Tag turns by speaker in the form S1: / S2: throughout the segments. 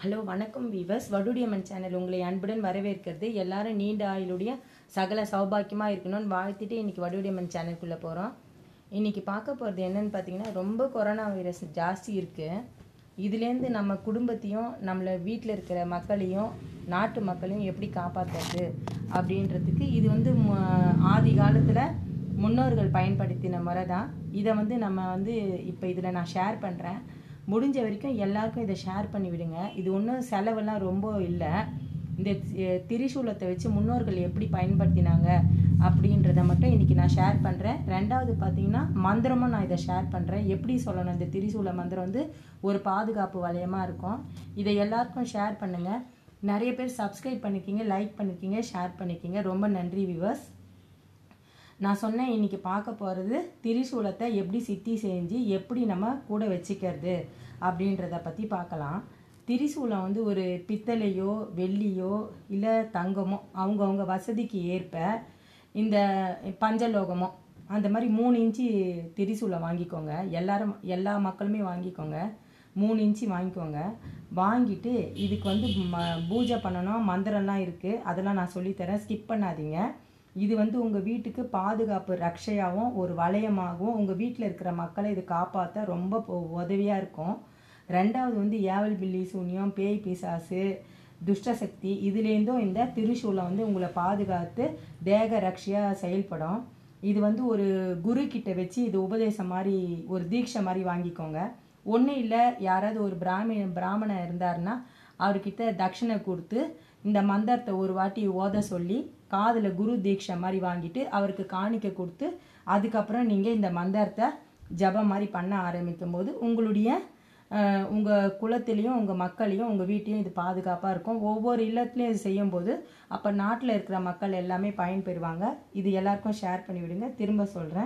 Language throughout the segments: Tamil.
S1: ஹலோ வணக்கம் வீவர்ஸ் வடுடியம்மன் சேனல் உங்களை அன்புடன் வரவேற்கிறது எல்லாரும் நீண்ட ஆயுளுடைய சகல சௌபாக்கியமாக இருக்கணும்னு வாழ்த்திட்டு இன்னைக்கு வடுடியம்மன் சேனலுக்குள்ளே போகிறோம் இன்னைக்கு பார்க்க போகிறது என்னன்னு பார்த்தீங்கன்னா ரொம்ப கொரோனா வைரஸ் ஜாஸ்தி இருக்குது இதுலேருந்து நம்ம குடும்பத்தையும் நம்மளை வீட்டில் இருக்கிற மக்களையும் நாட்டு மக்களையும் எப்படி காப்பாற்றுறது அப்படின்றதுக்கு இது வந்து ம- ஆதி காலத்தில் முன்னோர்கள் பயன்படுத்தின முறை தான் இதை வந்து நம்ம வந்து இப்போ இதில் நான் ஷேர் பண்ணுறேன் முடிஞ்ச வரைக்கும் எல்லாருக்கும் இதை ஷேர் பண்ணி விடுங்க இது ஒன்றும் செலவெல்லாம் ரொம்ப இல்லை இந்த தி- திரிசூலத்தை வச்சு முன்னோர்கள் எப்படி பயன்படுத்தினாங்க அப்படின்றத மட்டும் இன்னைக்கு நான் ஷேர் பண்ணுறேன் ரெண்டாவது பார்த்தீங்கன்னா மந்திரமும் நான் இதை ஷேர் பண்ணுறேன் எப்படி சொல்லணும் இந்த திரிசூல மந்திரம் வந்து ஒரு பாதுகாப்பு வளையமாக இருக்கும் இதை எல்லாருக்கும் ஷேர் பண்ணுங்கள் நிறைய பேர் சப்ஸ்கிரைப் பண்ணிக்கிங்க லைக் பண்ணிக்கிங்க ஷேர் பண்ணிக்கிங்க ரொம்ப நன்றி விவர்ஸ் நான் சொன்னேன் இன்னைக்கு பார்க்க போகிறது திரிசூலத்தை எப்படி சித்தி செஞ்சு எப்படி நம்ம கூட வச்சுக்கிறது அப்படின்றத பற்றி பார்க்கலாம் திரிசூலம் வந்து ஒரு பித்தளையோ வெள்ளியோ இல்லை தங்கமோ அவங்கவுங்க வசதிக்கு ஏற்ப இந்த பஞ்சலோகமோ அந்த மாதிரி மூணு இன்ச்சு திரிசூலம் வாங்கிக்கோங்க எல்லாரும் எல்லா மக்களுமே வாங்கிக்கோங்க மூணு இன்ச்சு வாங்கிக்கோங்க வாங்கிட்டு இதுக்கு வந்து ம பூஜை பண்ணணும் மந்திரம்லாம் இருக்குது அதெல்லாம் நான் சொல்லித்தரேன் ஸ்கிப் பண்ணாதீங்க இது வந்து உங்கள் வீட்டுக்கு பாதுகாப்பு ரக்ஷையாகவும் ஒரு வளையமாகவும் உங்கள் வீட்டில் இருக்கிற மக்களை இது காப்பாற்ற ரொம்ப உதவியாக இருக்கும் ரெண்டாவது வந்து ஏவல் பில்லி சூனியம் பேய் பிசாசு துஷ்டசக்தி இதுலேருந்தும் இந்த திரிசூலம் வந்து உங்களை பாதுகாத்து தேக ரக்ஷையாக செயல்படும் இது வந்து ஒரு குரு கிட்ட வச்சு இது உபதேசம் மாதிரி ஒரு தீட்சை மாதிரி வாங்கிக்கோங்க ஒன்றும் இல்லை யாராவது ஒரு பிராமி பிராமணன் இருந்தாருன்னா அவர்கிட்ட தட்சிணை கொடுத்து இந்த மந்திரத்தை ஒரு வாட்டி ஓத சொல்லி காதில் குரு தீட்சை மாதிரி வாங்கிட்டு அவருக்கு காணிக்க கொடுத்து அதுக்கப்புறம் நீங்கள் இந்த மந்திரத்தை ஜபம் மாதிரி பண்ண ஆரம்பிக்கும் போது உங்களுடைய அஹ், உங்கள் குலத்திலையும் உங்கள் மக்களையும் உங்கள் வீட்டையும் இது பாதுகாப்பாக இருக்கும் ஒவ்வொரு இல்லத்துலையும் இது செய்யும்போது அப்போ நாட்டில் இருக்கிற மக்கள் எல்லாமே பயன்பெறுவாங்க இது எல்லாருக்கும் ஷேர் பண்ணி விடுங்க திரும்ப சொல்கிறேன்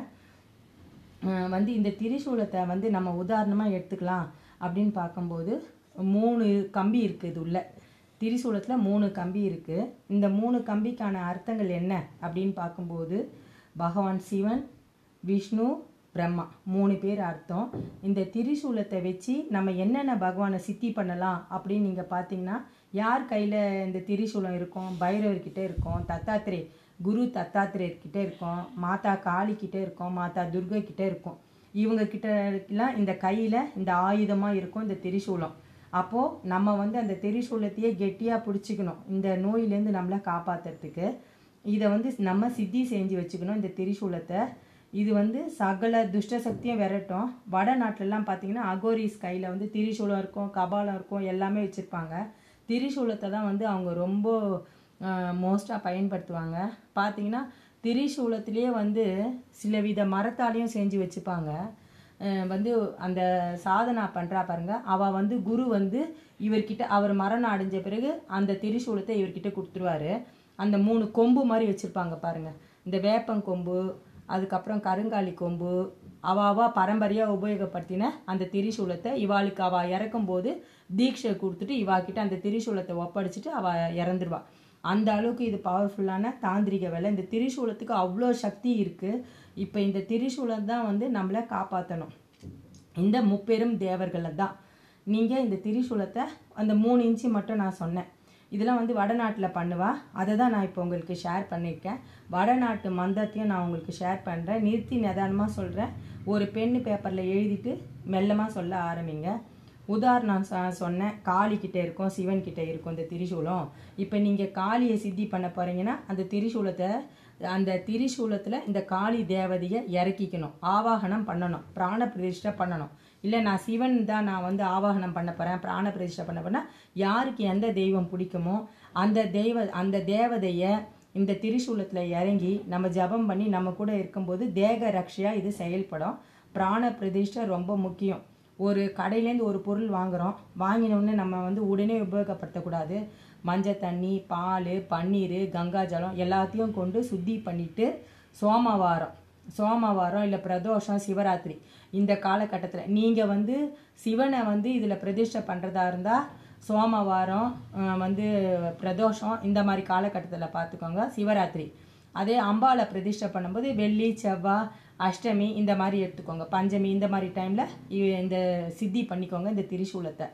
S1: அஹ் வந்து இந்த திரிசூலத்தை வந்து நம்ம உதாரணமாக எடுத்துக்கலாம் அப்படின்னு பார்க்கும்போது மூணு கம்பி இருக்குது இது உள்ள திரிசூலத்தில் மூணு கம்பி இருக்குது இந்த மூணு கம்பிக்கான அர்த்தங்கள் என்ன அப்படின்னு பார்க்கும்போது பகவான் சிவன் விஷ்ணு பிரம்மா மூணு பேர் அர்த்தம் இந்த திரிசூலத்தை வச்சு நம்ம என்னென்ன பகவானை சித்தி பண்ணலாம் அப்படின்னு நீங்கள் பார்த்தீங்கன்னா யார் கையில் இந்த திரிசூலம் இருக்கும் பைரவர்கிட்ட இருக்கும் தத்தாத்திரே குரு தத்தாத்திரேயர்கிட்ட இருக்கும் மாதா காளி கிட்ட இருக்கும் மாதா துர்கை கிட்ட இருக்கும் இவங்க கிட்ட எல்லாம் இந்த கையில் இந்த ஆயுதமாக இருக்கும் இந்த திரிசூலம் அப்போது நம்ம வந்து அந்த திரிசூலத்தையே கெட்டியாக பிடிச்சிக்கணும் இந்த நோயிலேருந்து நம்மளை காப்பாற்றுறதுக்கு இதை வந்து நம்ம சித்தி செஞ்சு வச்சுக்கணும் இந்த திரிசூலத்தை இது வந்து சகல துஷ்ட சக்தியும் விரட்டும் வட நாட்டிலலாம் பார்த்தீங்கன்னா அகோரிஸ் கையில் வந்து திரிசூலம் இருக்கும் கபாலம் இருக்கும் எல்லாமே வச்சுருப்பாங்க திரிசூலத்தை தான் வந்து அவங்க ரொம்ப மோஸ்ட்டாக பயன்படுத்துவாங்க பார்த்தீங்கன்னா திரிசூலத்திலேயே வந்து சில வித மரத்தாலையும் செஞ்சு வச்சுப்பாங்க அஹ் வந்து அந்த சாதனா பண்ணுறா பாருங்க அவள் வந்து குரு வந்து இவர்கிட்ட அவர் மரணம் அடைஞ்ச பிறகு அந்த திரிசூலத்தை இவர்கிட்ட கொடுத்துருவாரு அந்த மூணு கொம்பு மாதிரி வச்சுருப்பாங்க பாருங்க இந்த வேப்பங்கொம்பு அதுக்கப்புறம் கருங்காலி கொம்பு அவ அவ பரம்பரையாக உபயோகப்படுத்தின அந்த திரிசூலத்தை இவாளுக்கு அவ இறக்கும்போது தீட்சை கொடுத்துட்டு இவாக்கிட்ட அந்த திரிசூலத்தை ஒப்படைச்சிட்டு அவ இறந்துருவா அந்த அளவுக்கு இது பவர்ஃபுல்லான தாந்திரிக வேலை இந்த திரிசூலத்துக்கு அவ்வளோ சக்தி இருக்குது இப்போ இந்த திரிசூலம் தான் வந்து நம்மளை காப்பாற்றணும் இந்த முப்பெரும் தேவர்களை தான் நீங்கள் இந்த திரிசூலத்தை அந்த மூணு இன்ச்சு மட்டும் நான் சொன்னேன் இதெல்லாம் வந்து வடநாட்டில் பண்ணுவா அதை தான் நான் இப்போ உங்களுக்கு ஷேர் பண்ணியிருக்கேன் வடநாட்டு மந்திரத்தையும் நான் உங்களுக்கு ஷேர் பண்ணுறேன் நிறுத்தி நிதானமாக சொல்கிறேன் ஒரு பென்னு பேப்பரில் எழுதிட்டு மெல்லமாக சொல்ல ஆரம்பிங்க உதாரணம் சொ- சொன்னேன் காளி கிட்ட இருக்கும் சிவன் கிட்ட இருக்கும் இந்த திரிசூலம் இப்போ நீங்கள் காளியை சித்தி பண்ண போறீங்கன்னா அந்த திரிசூலத்தை அந்த திரிசூலத்தில் இந்த காளி தேவதையை இறக்கிக்கணும் ஆவாகனம் பண்ணணும் பிராண பிரதிஷ்டை பண்ணணும் இல்லை நான் சிவன் தான் நான் வந்து ஆவாகனம் பண்ண போகிறேன் பிராண பிரதிஷ்டை பண்ண போறேன்னா யாருக்கு எந்த தெய்வம் பிடிக்குமோ அந்த தெய்வ அந்த தேவதையை இந்த திரிசூலத்தில் இறங்கி நம்ம ஜெபம் பண்ணி நம்ம கூட இருக்கும்போது தேக ரக்ஷையாக இது செயல்படும் பிராண பிரதிஷ்டை ரொம்ப முக்கியம் ஒரு கடையிலேருந்து ஒரு பொருள் வாங்குறோம் வாங்கின உடனே நம்ம வந்து உடனே உபயோகப்படுத்தக்கூடாது மஞ்சள் தண்ணி பால் பன்னீர் கங்காஜலம் எல்லாத்தையும் கொண்டு சுத்தி பண்ணிட்டு சோமவாரம் சோமவாரம் இல்லை பிரதோஷம் சிவராத்திரி இந்த காலகட்டத்தில் நீங்கள் வந்து சிவனை வந்து இதில் பிரதிஷ்டை பண்ணுறதா இருந்தால் சோமவாரம் அஹ், வந்து பிரதோஷம் இந்த மாதிரி காலகட்டத்தில் பார்த்துக்கோங்க சிவராத்திரி அதே அம்பாளை பிரதிஷ்டை பண்ணும்போது வெள்ளி செவ்வாய் அஷ்டமி இந்த மாதிரி எடுத்துக்கோங்க பஞ்சமி இந்த மாதிரி டைமில் இந்த சித்தி பண்ணிக்கோங்க இந்த திரிசூலத்தை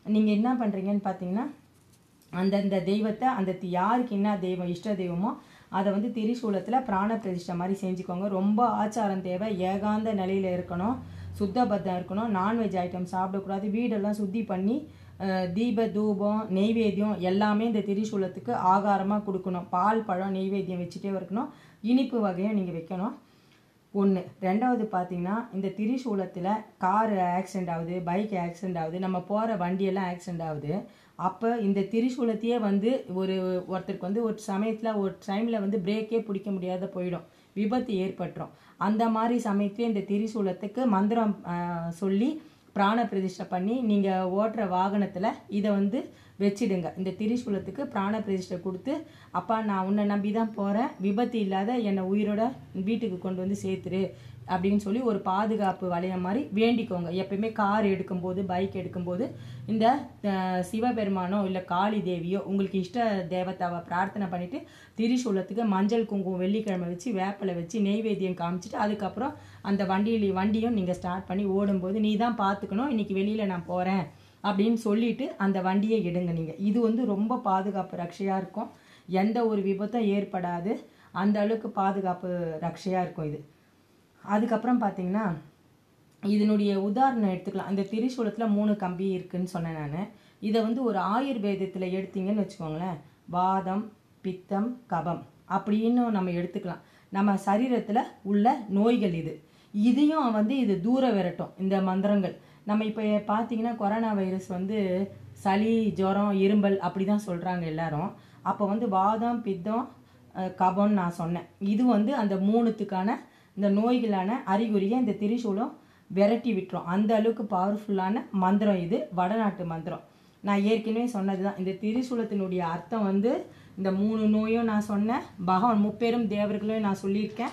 S1: நீங்கள் என்ன பண்ணுறீங்கன்னு பார்த்தீங்கன்னா அந்தந்த தெய்வத்தை அந்த தி- யாருக்கு என்ன தெய்வம் இஷ்ட தெய்வமோ அதை வந்து திரிசூலத்தில் பிராண பிரதிஷ்டை மாதிரி செஞ்சுக்கோங்க ரொம்ப ஆச்சாரம் தேவை ஏகாந்த நிலையில் இருக்கணும் சுத்தபத்தம் இருக்கணும் நான்வெஜ் ஐட்டம் சாப்பிடக்கூடாது வீடெல்லாம் சுத்தி பண்ணி அஹ், தீப தூபம் நெய்வேத்தியம் எல்லாமே இந்த திரிசூலத்துக்கு ஆகாரமாக கொடுக்கணும் பால் பழம் நெய்வேத்தியம் வச்சுட்டே இருக்கணும் இனிப்பு வகையும் நீங்கள் வைக்கணும் ஒன்று ரெண்டாவது பார்த்தீங்கன்னா இந்த திரிசூலத்தில் கார் ஆக்சிடென்ட் ஆகுது பைக் ஆக்சிடென்ட் ஆகுது நம்ம போகிற வண்டியெல்லாம் ஆக்சிடென்ட் ஆகுது அப்போ இந்த திரிசூலத்தையே வந்து ஒரு ஒருத்தருக்கு வந்து ஒரு சமயத்தில் ஒரு டைமில் வந்து பிரேக்கே பிடிக்க முடியாத போயிடும் விபத்து ஏற்பட்டுரும் அந்த மாதிரி சமயத்திலே இந்த திரிசூலத்துக்கு மந்திரம் ஆஹ், சொல்லி பிராண பிரதிஷ்டை பண்ணி நீங்கள் ஓட்டுற வாகனத்தில் இதை வந்து வச்சிடுங்க இந்த திரிசூலத்துக்கு பிராண பிரதிஷ்டை கொடுத்து அப்பா நான் உன்னை நம்பி தான் போகிறேன் விபத்து இல்லாத என்னை உயிரோட வீட்டுக்கு கொண்டு வந்து சேர்த்துரு அப்படின்னு சொல்லி ஒரு பாதுகாப்பு வளையம் மாதிரி வேண்டிக்கோங்க எப்பயுமே கார் எடுக்கும்போது பைக் எடுக்கும்போது இந்த அஹ், சிவபெருமானோ இல்லை காளி தேவியோ உங்களுக்கு இஷ்ட தேவதாவை பிரார்த்தனை பண்ணிட்டு திரிசூலத்துக்கு மஞ்சள் குங்குமம் வெள்ளிக்கிழமை வச்சு வேப்பிலை வச்சு நெய்வேத்தியம் காமிச்சிட்டு அதுக்கப்புறம் அந்த வண்டியில் வண்டியும் நீங்கள் ஸ்டார்ட் பண்ணி ஓடும்போது நீ தான் பார்த்துக்கணும் இன்னைக்கு வெளியில் நான் போகிறேன் அப்படின்னு சொல்லிட்டு அந்த வண்டியை எடுங்க நீங்கள் இது வந்து ரொம்ப பாதுகாப்பு ரக்ஷையாக இருக்கும் எந்த ஒரு விபத்தும் ஏற்படாது அந்த அளவுக்கு பாதுகாப்பு ரக்ஷையாக இருக்கும் இது அதுக்கப்புறம் பார்த்தீங்கன்னா இதனுடைய உதாரணம் எடுத்துக்கலாம் அந்த திரிசூலத்தில் மூணு கம்பி இருக்குன்னு சொன்னேன் நான் இதை வந்து ஒரு ஆயுர்வேதத்தில் எடுத்தீங்கன்னு வச்சுக்கோங்களேன் வாதம் பித்தம் கபம் அப்படின்னு நம்ம எடுத்துக்கலாம் நம்ம சரீரத்தில் உள்ள நோய்கள் இது இதையும் வந்து இது தூர விரட்டும் இந்த மந்திரங்கள் நம்ம இப்போ பார்த்தீங்கன்னா கொரோனா வைரஸ் வந்து சளி ஜுரம் இரும்பல் அப்படி தான் சொல்கிறாங்க எல்லாரும் அப்போ வந்து வாதம் பித்தம் அஹ், கபம்னு நான் சொன்னேன் இது வந்து அந்த மூணுத்துக்கான இந்த நோய்களான அறிகுறியை இந்த திரிசூலம் விரட்டி விட்டுரும் அந்த அளவுக்கு பவர்ஃபுல்லான மந்திரம் இது வடநாட்டு மந்திரம் நான் ஏற்கனவே சொன்னது தான் இந்த திரிசூலத்தினுடைய அர்த்தம் வந்து இந்த மூணு நோயும் நான் சொன்னேன் பகவான் முப்பெரும் தேவர்களையும் நான் சொல்லியிருக்கேன்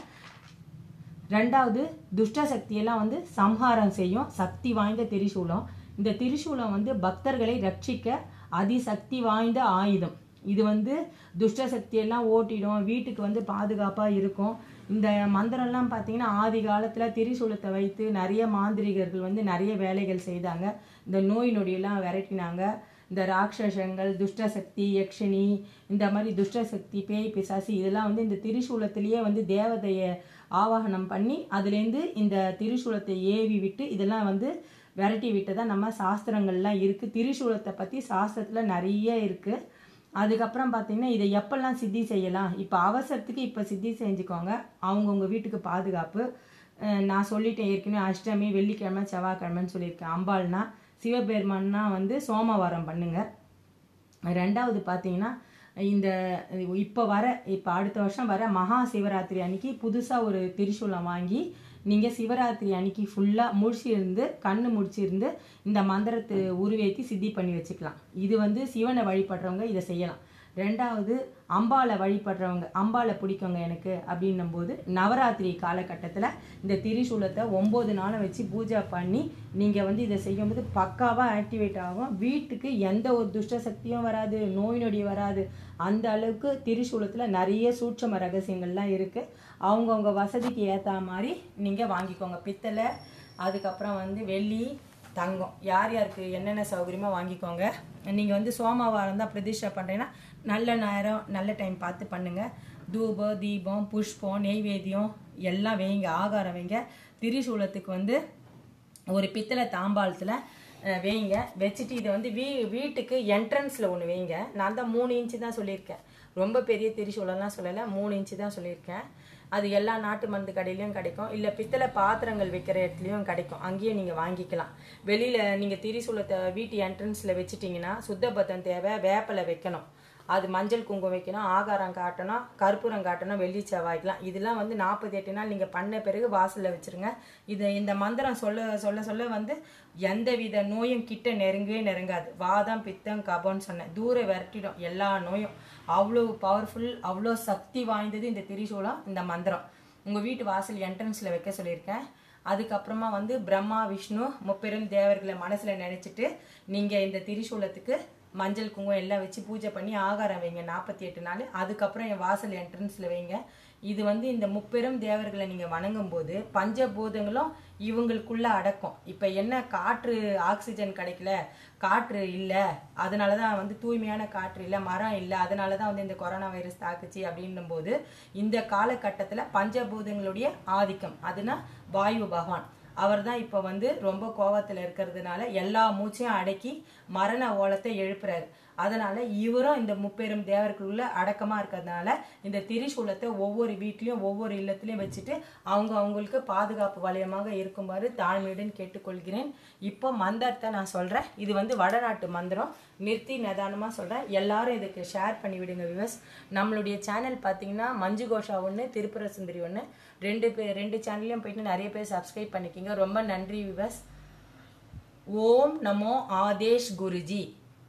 S1: ரெண்டாவது துஷ்ட சக்தியெல்லாம் வந்து சம்ஹாரம் செய்யும் சக்தி வாய்ந்த திரிசூலம் இந்த திரிசூலம் வந்து பக்தர்களை ரட்சிக்க அதிசக்தி வாய்ந்த ஆயுதம் இது வந்து துஷ்ட சக்தியெல்லாம் ஓட்டிடும் வீட்டுக்கு வந்து பாதுகாப்பாக இருக்கும் இந்த மந்திரம்லாம் பார்த்தீங்கன்னா ஆதி காலத்தில் திரிசூலத்தை வைத்து நிறைய மாந்திரிகர்கள் வந்து நிறைய வேலைகள் செய்தாங்க இந்த நோய் நொடியெல்லாம் விரட்டினாங்க இந்த ராட்சசங்கள் துஷ்ட சக்தி யக்ஷினி இந்த மாதிரி துஷ்ட சக்தி பேய் பிசாசு இதெல்லாம் வந்து இந்த திரிசூலத்திலேயே வந்து தேவதையை ஆவாகனம் பண்ணி அதுலேருந்து இந்த திரிசூலத்தை ஏவி விட்டு இதெல்லாம் வந்து விரட்டி விட்டதா நம்ம சாஸ்திரங்கள்லாம் இருக்குது திரிசூலத்தை பற்றி சாஸ்திரத்தில் நிறைய இருக்குது அதுக்கப்புறம் பார்த்தீங்கன்னா இதை எப்பெல்லாம் சித்தி செய்யலாம் இப்போ அவசரத்துக்கு இப்போ சித்தி செஞ்சுக்கோங்க அவங்கவுங்க வீட்டுக்கு பாதுகாப்பு அஹ் நான் சொல்லிட்டேன் ஏற்கனவே அஷ்டமி வெள்ளிக்கிழமை செவ்வாய்க்கிழமைன்னு சொல்லியிருக்கேன் அம்பாள்னா சிவபெருமான்னா வந்து சோமவாரம் பண்ணுங்க ரெண்டாவது பார்த்தீங்கன்னா இந்த இப்போ வர இப்போ அடுத்த வருஷம் வர மகா சிவராத்திரி அன்னைக்கு புதுசாக ஒரு திரிசூலம் வாங்கி நீங்கள் சிவராத்திரி அன்னைக்கு ஃபுல்லாக முழிச்சிருந்து கண்ணு முழிச்சிருந்து இந்த மந்திரத்தை உருவேற்றி சித்தி பண்ணி வச்சுக்கலாம் இது வந்து சிவனை வழிபடுறவங்க இதை செய்யலாம் ரெண்டாவது அம்பாளை வழிபடுறவங்க அம்பாளை பிடிக்கவங்க எனக்கு அப்படின்னும் போது நவராத்திரி காலகட்டத்தில் இந்த திரிசூலத்தை ஒம்பது நாளை வச்சு பூஜை பண்ணி நீங்கள் வந்து இதை செய்யும்போது பக்காவாக ஆக்டிவேட் ஆகும் வீட்டுக்கு எந்த ஒரு துஷ்ட சக்தியும் வராது நோய் நொடி வராது அந்த அளவுக்கு திரிசூலத்தில் நிறைய சூட்சம ரகசியங்கள்லாம் இருக்குது அவங்கவுங்க வசதிக்கு ஏற்ற மாதிரி நீங்கள் வாங்கிக்கோங்க பித்தளை அதுக்கப்புறம் வந்து வெள்ளி தங்கம் யார் யாருக்கு என்னென்ன சௌகரியமோ வாங்கிக்கோங்க நீங்கள் வந்து சோமவாரம் தான் பிரதிஷ்டை பண்ணுறீங்கன்னா நல்ல நேரம் நல்ல டைம் பார்த்து பண்ணுங்கள் தூபம் தீபம் புஷ்பம் நெய்வேத்தியம் எல்லாம் வைங்க ஆகாரம் வைங்க திரிசூலத்துக்கு வந்து ஒரு பித்தளை தாம்பாளத்தில் அஹ், வைங்க வச்சுட்டு இதை வந்து வீ வீட்டுக்கு என்ட்ரன்ஸில் ஒன்று வைங்க நான் தான் மூணு இன்ச்சு தான் சொல்லியிருக்கேன் ரொம்ப பெரிய திரிசூலம்லாம் சொல்லலை மூணு இன்ச்சு தான் சொல்லியிருக்கேன் அது எல்லா நாட்டு மருந்து கடையிலையும் கிடைக்கும் இல்லை பித்தளை பாத்திரங்கள் வைக்கிற இடத்துலையும் கிடைக்கும் அங்கேயும் நீங்கள் வாங்கிக்கலாம் வெளியில் நீங்கள் திரிசூலத்தை வீட்டு என்ட்ரன்ஸில் வச்சுட்டிங்கன்னா சுத்தபத்தம் தேவை வேப்பிலை வைக்கணும் அது மஞ்சள் குங்குமம் வைக்கணும் ஆகாரம் காட்டணும் கற்பூரம் காட்டணும் வெள்ளி செவ்வாய்க்கலாம் இதெல்லாம் வந்து நாற்பத்தி எட்டு நாள் நீங்கள் பண்ண பிறகு வாசலில் வச்சுருங்க இது இந்த மந்திரம் சொல்ல சொல்ல சொல்ல வந்து எந்தவித நோயும் கிட்ட நெருங்கவே நெருங்காது வாதம் பித்தம் கபம்னு சொன்னேன் தூர விரட்டிடும் எல்லா நோயும் அவ்வளோ பவர்ஃபுல் அவ்வளோ சக்தி வாய்ந்தது இந்த திரிசூலம் இந்த மந்திரம் உங்கள் வீட்டு வாசல் என்ட்ரன்ஸில் வைக்க சொல்லியிருக்கேன் அதுக்கப்புறமா வந்து பிரம்மா விஷ்ணு முப்பெரும் தேவர்களை மனசில் நினச்சிட்டு நீங்கள் இந்த திரிசூலத்துக்கு மஞ்சள் குங்குமம் எல்லாம் வச்சு பூஜை பண்ணி ஆகாரம் வைங்க நாற்பத்தி எட்டு நாள் அதுக்கப்புறம் என் வாசல் என்ட்ரன்ஸில் வைங்க இது வந்து இந்த முப்பெரும் தேவர்களை நீங்கள் வணங்கும் போது பஞ்சபூதங்களும் இவங்களுக்குள்ள அடக்கும் இப்போ என்ன காற்று ஆக்சிஜன் கிடைக்கல காற்று இல்லை அதனால தான் வந்து தூய்மையான காற்று இல்லை மரம் இல்லை அதனால தான் வந்து இந்த கொரோனா வைரஸ் தாக்குச்சு அப்படின்னும் போது இந்த காலகட்டத்தில் பஞ்சபூதங்களுடைய ஆதிக்கம் அதுனா வாயு பகவான் அவர் தான் இப்போ வந்து ரொம்ப கோவத்தில் இருக்கிறதுனால எல்லா மூச்சையும் அடக்கி மரண ஓலத்தை எழுப்புறாரு அதனால இவரும் இந்த முப்பெரும் தேவர்களுள்ள அடக்கமா இருக்கிறதுனால இந்த திரிசூலத்தை ஒவ்வொரு வீட்லயும் ஒவ்வொரு இல்லத்திலயும் வச்சுட்டு அவங்க அவங்களுக்கு பாதுகாப்பு வலயமாக இருக்குமாறு தாழ்மையுடன் கேட்டுக்கொள்கிறேன் இப்போ மந்திரத்தை நான் சொல்றேன் இது வந்து வடநாட்டு மந்திரம் நிறுத்தி நிதானமா சொல்றேன் எல்லாரும் இதுக்கு ஷேர் பண்ணி விடுங்க விவஸ் நம்மளுடைய சேனல் பார்த்தீங்கன்னா மஞ்சு கோஷா ஒன்று திருப்புர சுந்தரி ஒன்று ரெண்டு பேர் ரெண்டு சேனல்லையும் போயிட்டு நிறைய பேர் சப்ஸ்கிரைப் பண்ணிக்கிங்க ரொம்ப நன்றி விவஸ் ஓம் நமோ ஆதேஷ் குருஜி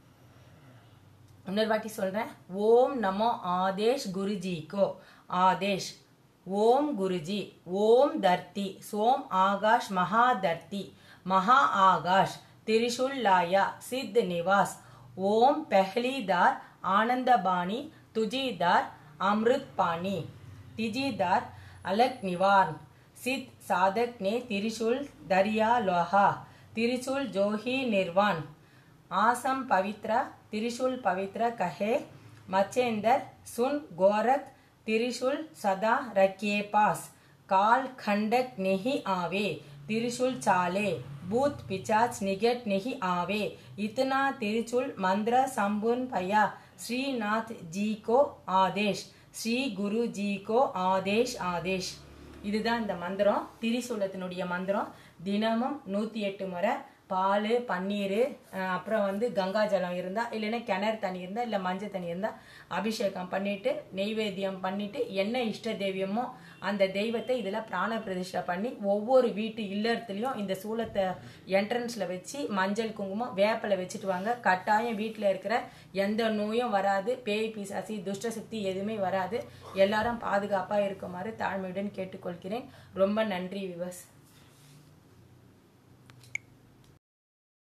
S1: இன்னொரு வாட்டி சொல்றேன் ஓம் நமோ ஆதேஷ் குருஜிக்கோ ஆதேஷ் ஓம் குருஜி ஓம் தர்த்தி சோம் ஆகாஷ் மகா தர்த்தி மகா ஆகாஷ் திரிஷுல்லாயா சித் நிவாஸ் ஓம் பெஹ்லிதார் ஆனந்தபாணி துஜிதார் அம்ருத் பாணி திஜிதார் அலக் நிவான் சித் சாதக் நே திரிஷுல் தரியா லோஹா திரிஷுல் ஜோஹி நிர்வான் आसम पवित्र त्रिशूल पवित्र कहे मचेंदर सुन गोरख त्रिशूल सदा रखिए पास काल खंडक नहीं आवे त्रिशूल चाले भूत पिचाच निगट नहीं आवे इतना त्रिशूल मंत्र संपूर्ण पया श्रीनाथ जी को आदेश ஸ்ரீ குரு ஜி கோ ஆதேஷ் ஆதேஷ் இதுதான் இந்த மந்திரம் திரிசூலத்தினுடைய மந்திரம் தினமும் நூற்றி எட்டு முறை பால் பன்னீர் அப்புறம் வந்து கங்கா ஜலம் இருந்தால் இல்லைன்னா கிணறு தண்ணி இருந்தால் இல்லை மஞ்சள் தண்ணி இருந்தால் அபிஷேகம் பண்ணிட்டு நெய்வேத்தியம் பண்ணிட்டு என்ன இஷ்ட தெய்வமோ அந்த தெய்வத்தை இதில் பிராண பிரதிஷ்டை பண்ணி ஒவ்வொரு வீட்டு இல்லறத்துலையும் இந்த சூலத்தை என்ட்ரன்ஸில் வச்சு மஞ்சள் குங்குமம் வேப்பிலை வச்சுட்டு வாங்க கட்டாயம் வீட்டில் இருக்கிற எந்த நோயும் வராது பேய் பிசாசி துஷ்ட சக்தி எதுவுமே வராது எல்லாரும் பாதுகாப்பாக இருக்குமாறு தாழ்மையுடன் கேட்டுக்கொள்கிறேன் ரொம்ப நன்றி விவஸ்